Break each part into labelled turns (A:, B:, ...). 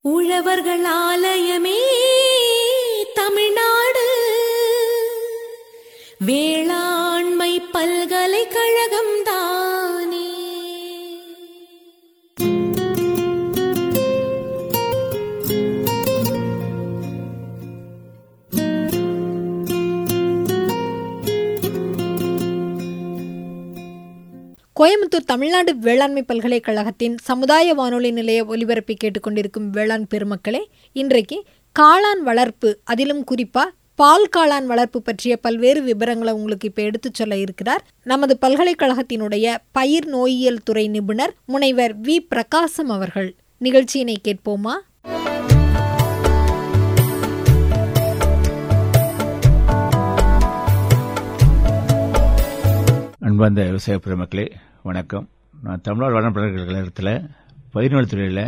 A: உழவர்கள் ஆலயமே தமிழ்நாடு வேளாண்மை பல்கலைக்கழகம் தானே
B: கோயம்புத்தூர் தமிழ்நாடு வேளாண்மை பல்கலைக்கழகத்தின் சமுதாய வானொலி நிலைய ஒலிபரப்பை கேட்டுக்கொண்டிருக்கும் வேளாண் பெருமக்களே இன்றைக்கு காளான் வளர்ப்பு அதிலும் குறிப்பா பால் காளான் வளர்ப்பு பற்றிய பல்வேறு விவரங்களை உங்களுக்கு இப்போ எடுத்துச் சொல்ல இருக்கிறார் நமது பல்கலைக்கழகத்தினுடைய பயிர் நோயியல் துறை நிபுணர் முனைவர் வி பிரகாசம் அவர்கள் நிகழ்ச்சியினை கேட்போமா
C: அன்பார்ந்த விவசாய பெருமக்களே வணக்கம் நான் தமிழ்நாடு வேளாண் பல்கலைக்கழகத்தில் பயிர்நோய் துறையில்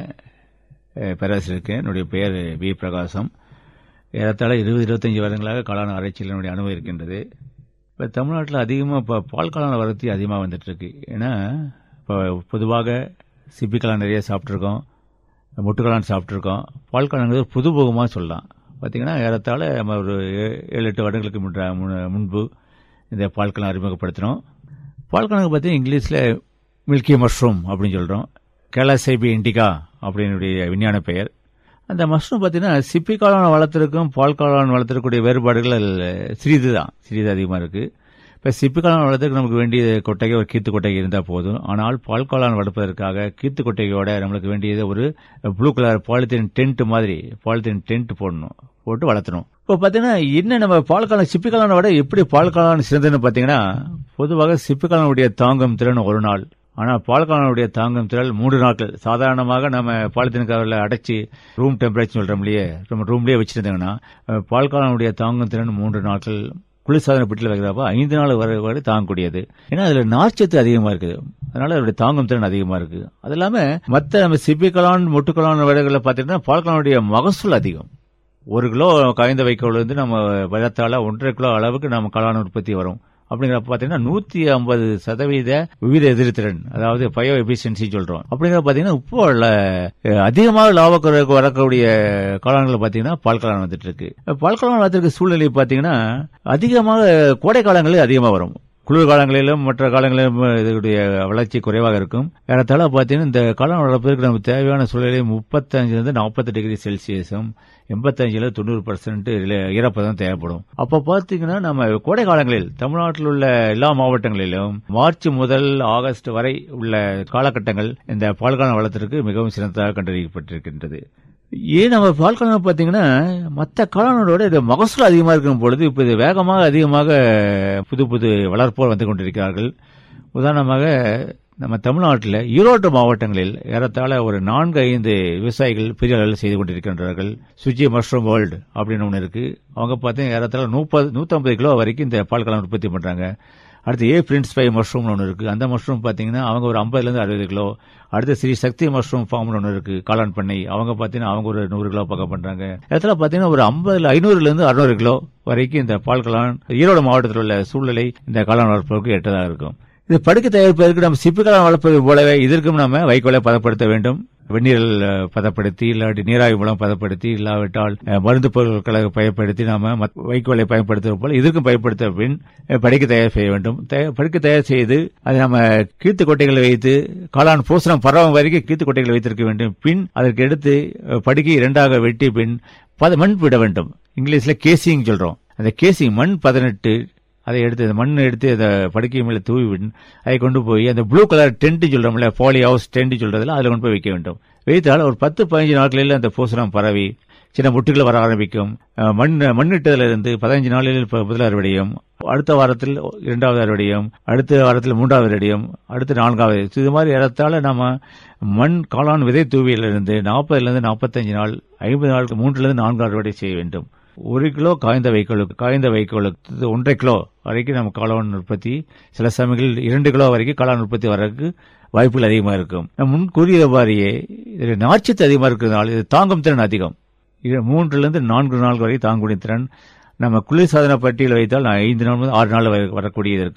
C: அஹ், பேராசிரியர் இருக்கேன் என்னுடைய பெயர் வி பிரகாசம் ஏறத்தாழ இருபது இருபத்தஞ்சி வருடங்களாக காளான் ஆராய்ச்சியில் என்னுடைய அனுபவம் இருக்கின்றது இப்போ தமிழ்நாட்டில் அதிகமாக இப்போ பால் காளான் வரத்து அதிகமாக வந்துட்டு இருக்கு ஏன்னா இப்போ பொதுவாக சிப்பி காளான் நிறைய சாப்பிட்ருக்கோம் முட்டுக்காளான் சாப்பிட்ருக்கோம் பால் காளான்ங்கிறது புதுமுகமாக சொல்லலாம் பார்த்தீங்கன்னா ஏறத்தாழ நம்ம ஒரு ஏ- ஏழு எட்டு வருடங்களுக்கு முன்ற- முன்ன- முன்பு இந்த பால் காளான் அறிமுகப்படுத்தினோம் பால் காளானுக்கு பார்த்தீங்கன்னா இங்கிலீஷில் மில்கி மஷ்ரூம் அப்படின்னு சொல்கிறோம் கேலாசைபி இண்டிகா அப்படின்னுடைய விஞ்ஞான பெயர் அந்த மஷ்ரூம் பார்த்தீங்கன்னா சிப்பி காளான் வளர்த்துருக்கும் பால் காளான் வளர்த்துருக்கக்கூடிய வேறுபாடுகள் அதுல சிறிது தான் சிறிது அதிகமாக இருக்குது இப்போ சிப்பி காளான் வளர்த்துக்கு நமக்கு வேண்டிய கொட்டகை ஒரு கீத்து கொட்டகை இருந்தால் போதும் ஆனால் பால் காளான் வளர்ப்பதற்காக கீத்து கொட்டகையோட நம்மளுக்கு வேண்டியது ஒரு ப்ளூ கலர் பாலித்தீன் டென்ட் மாதிரி பாலித்தீன் டென்ட் போடணும் போட்டு வளர்த்தணும் இப்போ பார்த்தீங்கன்னா என்ன நம்ம பால் காளான் சிப்பி காளானை விட எப்படி பால் காளான் சிறந்ததுன்னு பார்த்தீங்கன்னா பொதுவாக சிப்பி காளானுடைய தாங்கும் திறன் ஒரு நாள் ஆனால் பால் காளானுடைய தாங்கும் திறன் மூன்று நாட்கள் சாதாரணமாக நம்ம பாலித்தீன் கவரில் அடைச்சி ரூம் டெம்பரேச்சர் சொல்கிறோம் இல்லையே நம்ம ரூம்லேயே வச்சுருந்தாங்கன்னா பால் காளானுடைய தாங்கும் திறன் மூன்று நாட்கள் குளிர்சாதன பெட்டியில் வைக்கிறப்ப ஐந்து நாள் வரை வரை தாங்கக்கூடியது ஏன்னா அதில் நார்ச்சத்து அதிகமாக இருக்குது அதனால அதோடைய தாங்கும் திறன் அதிகமாக இருக்கு அது இல்லாமல் மற்ற நம்ம சிப்பி கலான் மொட்டுக்கலான் விடைகளில் பார்த்தீங்கன்னா பால் காளானுடைய மகசூல் அதிகம் ஒரு கிலோ காய்ந்த வைக்கோல் வந்து நம்ம வளர்த்தால ஒன்றரை கிலோ அளவுக்கு நம்ம காளான் உற்பத்தி வரும் அப்படிங்கிறப்ப பார்த்தீங்கன்னா நூற்றி ஐம்பது சதவீத விவித எதிர்த்திறன் அதாவது பயோ எபிஷியன்சி சொல்கிறோம் அப்படிங்கிற பார்த்தீங்கன்னா இப்போ உள்ள, அஹ், அதிகமாக லாபக்குறைக்கு வரக்கூடிய காளான்கள் பார்த்தீங்கன்னா பால் காளான் வந்துட்டு இருக்கு பால் காளான் வளர்த்துருக்க சூழ்நிலை பார்த்தீங்கன்னா அதிகமாக கோடை காலங்களில் அதிகமாக வரும் குளிர் காலங்களிலும் மற்ற காலங்களிலும் இதனுடைய வளர்ச்சி குறைவாக இருக்கும் ஏறத்தாழ பார்த்தீங்கன்னா இந்த காளான் வளர்ப்பதற்கு நமக்கு தேவையான சூழ்நிலை முப்பத்தஞ்சிலிருந்து நாற்பது டிகிரி செல்சியஸும் எண்பத்தஞ்சில தொண்ணூறு பர்சன்ட் ஈரப்பதம் தேவைப்படும் அப்போ பார்த்தீங்கன்னா நம்ம கோடை காலங்களில் தமிழ்நாட்டில் உள்ள எல்லா மாவட்டங்களிலும் மார்ச் முதல் ஆகஸ்ட் வரை உள்ள காலகட்டங்கள் இந்த பால்கான வளத்திற்கு மிகவும் சிறந்ததாக கண்டறியப்பட்டிருக்கின்றது ஏன் நம்ம பால் காளான் பார்த்தீங்கன்னா மற்ற காளானோட இது மகசூல் அதிகமாக இருக்கும் பொழுது இப்போ இது வேகமாக அதிகமாக புது புது வளர்ப்போர் வந்து கொண்டிருக்கிறார்கள் உதாரணமாக நம்ம தமிழ்நாட்டில் ஈரோடு மாவட்டங்களில் ஏறத்தாழ ஒரு நான்கு ஐந்து விவசாயிகள் பெரிய அளவில் செய்து கொண்டிருக்கின்றார்கள் சுஜி மஷ்ரூம் வேர்ல்டு அப்படின்னு ஒன்று இருக்கு அவங்க பார்த்தீங்கன்னா ஏறத்தாழ முப்பது நூற்றம்பது கிலோ வரைக்கும் இந்த பால் காளான் உற்பத்தி பண்ணுறாங்க அடுத்து ஏ பிரின்ஸ் ஃபைவ் மஷ்ரூம்னு ஒன்று இருக்குது அந்த மஷ்ரூம் பார்த்தீங்கன்னா அவங்க ஒரு ஐம்பதுலேருந்து அறுபது கிலோ அடுத்து ஸ்ரீ சக்தி மஷ்ரூம் ஃபார்ம்னு ஒன்று இருக்குது காளான் பண்ணை அவங்க பார்த்தீங்கன்னா அவங்க ஒரு நூறு கிலோ பக்கம் பண்ணுறாங்க இடத்துல பார்த்தீங்கன்னா ஒரு ஐம்பதுல ஐநூறுலேருந்து அறுநூறு கிலோ வரைக்கும் இந்த பால் காளான் ஈரோடு மாவட்டத்தில் உள்ள சூழ்நிலை இந்த காளான் வளர்ப்பதற்கு எட்டதாக இருக்கும் இது படுக்கை தயாரிப்பதற்கு நம்ம சிப்பி காளான் வளர்ப்பது போலவே இதற்கும் நம்ம வைக்கோலை பதப்படுத்த வேண்டும் வெந்நீரில் அஹ், பதப்படுத்தி இல்லாட்டி நீராவி மூலம் பதப்படுத்தி இல்லாவிட்டால் அஹ், மருந்து பொருட்களை பயன்படுத்தி நாம மத்- வைக்கோலை பயன்படுத்துவது போல இதற்கும் பயன்படுத்த பின் அஹ், படுக்கை தயார் செய்ய வேண்டும் தய- படுக்கை தயார் செய்து அதை நம்ம கீத்து கொட்டைகளை வைத்து காளான் பூசணம் பருவம் வரைக்கும் கீத்து கொட்டைகளை வைத்திருக்க வேண்டும் பின் அதற்கு எடுத்து அஹ், படுக்கை இரண்டாக வெட்டி பின் பத மண் விட வேண்டும் இங்கிலீஷ்ல கேசிங் சொல்றோம் அந்த கேசிங் மண் பதினெட்டு அதை எடுத்து அந்த மண் எடுத்து அந்த படுக்கை மேல தூவி விட்டு அதை கொண்டு போய் அந்த ப்ளூ கலர் டென்ட் சொல்றோம்ல பாலி ஹவுஸ் டென்ட் சொல்றதுல அதில் கொண்டு போய் வைக்க வேண்டும் வைத்தால் ஒரு பத்து பதினஞ்சு நாட்களில் அந்த பூசணம் பரவி சின்ன முட்டுகள் வர ஆரம்பிக்கும் அஹ் மண் மண்ணிட்டதுல இருந்து பதினஞ்சு நாளில் ப- முதல் அறுவடையும் அடுத்த வாரத்தில் இரண்டாவது அறுவடையும் அடுத்த வாரத்தில் மூன்றாவது அறுவடையும் அடுத்து நான்காவது இது மாதிரி இடத்தால நாம மண் காளான் விதை தூவியிலிருந்து நாற்பதுல இருந்து நாற்பத்தஞ்சு நாள் ஐம்பது நாளுக்கு மூன்றுல இருந்து நான்கு அறுவடை செய்ய வேண்டும் ஒரு கிலோ காய்ந்த வைக்கோலுக்கு காய்ந்த வைக்கோலுக்கு ஒன்றரை கிலோ வரைக்கும் நம்ம காளான் உற்பத்தி சில சமயங்களில் இரண்டு கிலோ வரைக்கும் காளான் உற்பத்தி வர்றதுக்கு வாய்ப்புகள் அதிகமாக இருக்கும் நான் முன் கூறிய மாதிரியே இதில் நார்ச்சத்து அதிகமாக இருக்கிறதுனால இது தாங்கும் திறன் அதிகம் இது மூன்றிலிருந்து நான்கு நாள் வரை தாங்கக்கூடிய திறன் நம்ம குளிர்சாதன பட்டியல் வைத்தால் நான் ஐந்து நாள் முதல் ஆறு நாள் வரை வரக்கூடியது இருக்கும்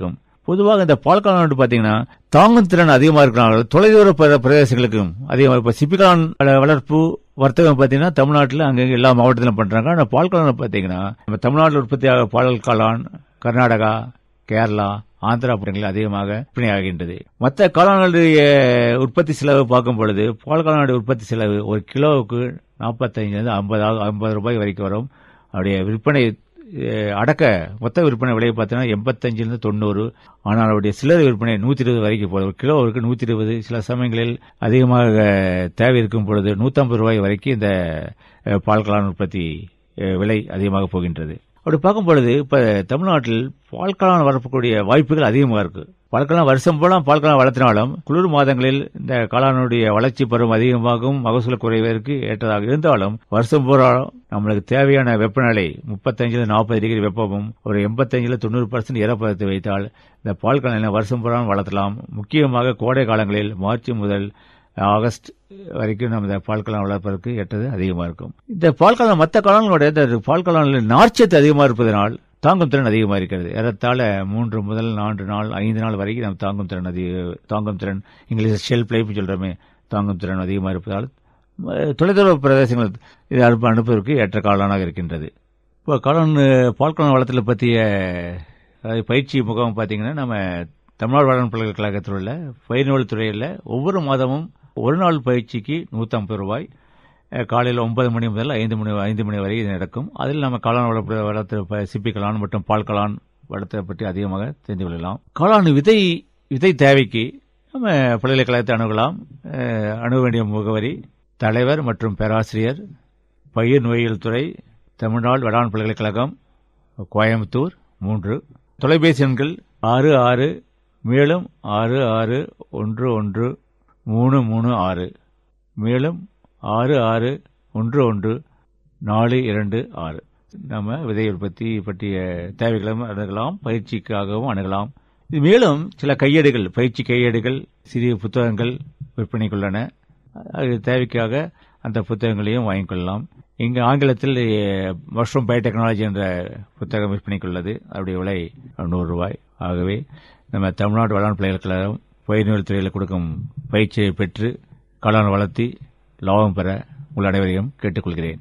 C: பொதுவாக இந்த பால் காளான் பாத்தீங்கன்னா தாங்கும் திறன் அதிகமா இருக்கிறனால தொலைதூர பிர- பிரதேசங்களுக்கும் அதிகமாக இப்ப சிப்பிகாளான் வள- வளர்ப்பு வர்த்தகம் பாத்தீங்கன்னா தமிழ்நாட்டில் அங்கங்க எல்லா மாவட்டத்திலும் பண்றாங்க ஆனா பால் காளான் பாத்தீங்கன்னா நம்ம தமிழ்நாட்டில் உற்பத்தியாக பால் காளான் கர்நாடகா கேரளா ஆந்திரா பகுதிகளில் அதிகமாக விற்பனையாகின்றது மற்ற காளான்களுடைய உற்பத்தி செலவு பார்க்கும் பொழுது பால் காளானுடைய உற்பத்தி செலவு ஒரு கிலோவுக்கு நாற்பத்தைந்து ஐம்பது ஐம்பது ரூபாய் வரைக்கும் வரும் அவருடைய விற்பனை அஹ், அடக்க மொத்த விற்பனை விலை பார்த்தீங்கன்னா எண்பத்தஞ்சிலிருந்து தொண்ணூறு ஆனால் அவருடைய சில்லறை விற்பனை நூத்தி இருபது வரைக்கும் போகுது ஒரு கிலோவுக்கு நூத்தி இருபது சில சமயங்களில் அதிகமாக தேவை இருக்கும் பொழுது நூத்தம்பது ரூபாய் வரைக்கும் இந்த அஹ், பால் காளான் உற்பத்தி அஹ், விலை அதிகமாக போகின்றது அப்படி பார்க்கும் பொழுது இப்ப தமிழ்நாட்டில் பால்காளான் வளர்க்கக்கூடிய வாய்ப்புகள் அதிகமாக இருக்கு பால்காளான் வருஷம் போல பால்காளான் வளர்த்தினாலும் குளிர் மாதங்களில் இந்த காளானுடைய வளர்ச்சி பருவம் அதிகமாகவும் மகசூல் குறைவதற்கு ஏற்றதாக இருந்தாலும் வருஷம் பூரா நம்மளுக்கு தேவையான வெப்பநிலை முப்பத்தஞ்சுல நாற்பது டிகிரி வெப்பமும் ஒரு எண்பத்தஞ்சுல தொண்ணூறு பர்சன்ட் ஈரப்பதத்தை வைத்தால் இந்த பால்காளானை வருஷம் பூரா வளர்த்தலாம் முக்கியமாக கோடை காலங்களில் மார்ச் முதல் ஆகஸ்ட் வரைக்கும் நம்ம இந்த பால்காளான் வளர்ப்பதற்கு ஏற்றது அதிகமாக இருக்கும் இந்த பால்காளான் மற்ற காலங்களோட இந்த பால்காளானில் நார்ச்சத்து அதிகமாக இருப்பதனால் தாங்கும் திறன் அதிகமாக இருக்கிறது ஏறத்தாழ மூன்று முதல் நான்கு நாள் ஐந்து நாள் வரைக்கும் நம்ம தாங்கும் திறன் அதிக தாங்கும் திறன் இங்கிலீஷ் ஷெல்ஃப் லைஃப் சொல்றோமே தாங்கும் திறன் அதிகமாக இருப்பதால் அஹ், தொலைதூர பிரதேசங்கள் இது அனுப்ப அனுப்புவதற்கு ஏற்ற காளானாக இருக்கின்றது இப்போ காளான் பால்காளான் வளத்தில் பற்றிய அதாவது பயிற்சி முகாம் பார்த்தீங்கன்னா நம்ம தமிழ்நாடு வேளாண் பல்கலைக்கழகத்தில் உள்ள பயிர்நூல் துறையில் ஒவ்வொரு மாதமும் ஒரு நாள் பயிற்சிக்கு நூற்றம்பது ரூபாய் அஹ், காலையில் ஒன்பது மணி முதல் ஐந்து மணி ஐந்து மணி வரை இது நடக்கும் அதில் நம்ம காளான் வளர்ப்பு வளர்த்து ப- சிப்பி காளான் மற்றும் பால் காளான் வளர்த்தை பற்றி அதிகமாக தெரிந்து கொள்ளலாம் காளான் விதை விதை தேவைக்கு நம்ம பல்கலைக்கழகத்தை அணுகலாம் அஹ், அணுக வேண்டிய முகவரி தலைவர் மற்றும் பேராசிரியர் பயிர் நோயியல் துறை தமிழ்நாடு வேளாண் பல்கலைக்கழகம் கோயம்புத்தூர் மூன்று தொலைபேசி எண்கள் ஆறு ஆறு மேலும் ஆறு ஆறு ஒன்று ஒன்று மூணு மூணு ஆறு மேலும் ஆறு ஆறு ஒன்று ஒன்று நாலு இரண்டு ஆறு நம்ம விதை உற்பத்தி பற்றிய தேவைகளும் அணுகலாம் பயிற்சிக்காகவும் அணுகலாம் இது மேலும் சில கையேடுகள் பயிற்சி கையேடுகள் சிறிய புத்தகங்கள் விற்பனைக்குள்ளன அது தேவைக்காக அந்த புத்தகங்களையும் வாங்கிக் கொள்ளலாம் இங்கு ஆங்கிலத்தில் மஷ்ரூம் பயோடெக்னாலஜி என்ற புத்தகம் விற்பனைக்குள்ளது அதனுடைய விலை நூறு ரூபாய் ஆகவே நம்ம தமிழ்நாடு வேளாண் பல்கலைக்கழகம் பயிர்நூல் துறையில் கொடுக்கும் பயிற்சியை பெற்று காளான் வளர்த்தி லாபம் பெற உங்கள் அனைவரையும் கேட்டுக்கொள்கிறேன்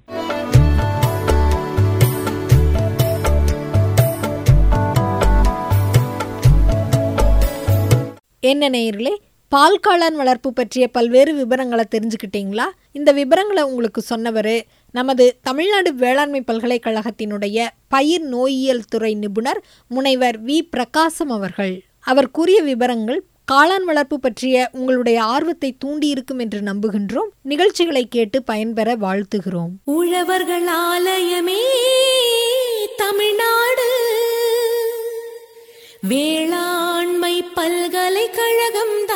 B: என்ன நேயர்களே பால் காளான் வளர்ப்பு பற்றிய பல்வேறு விவரங்களை தெரிஞ்சுக்கிட்டீங்களா இந்த விவரங்களை உங்களுக்கு சொன்னவர் நமது தமிழ்நாடு வேளாண்மை பல்கலைக்கழகத்தினுடைய பயிர் நோயியல் துறை நிபுணர் முனைவர் வி பிரகாசம் அவர்கள் அவர் கூறிய விவரங்கள் காளான் வளர்ப்பு பற்றிய உங்களுடைய ஆர்வத்தை தூண்டியிருக்கும் என்று நம்புகின்றோம் நிகழ்ச்சிகளை கேட்டு பயன்பெற வாழ்த்துகிறோம்
A: உழவர்கள் ஆலயமே தமிழ்நாடு வேளாண்மை பல்கலைக்கழகம்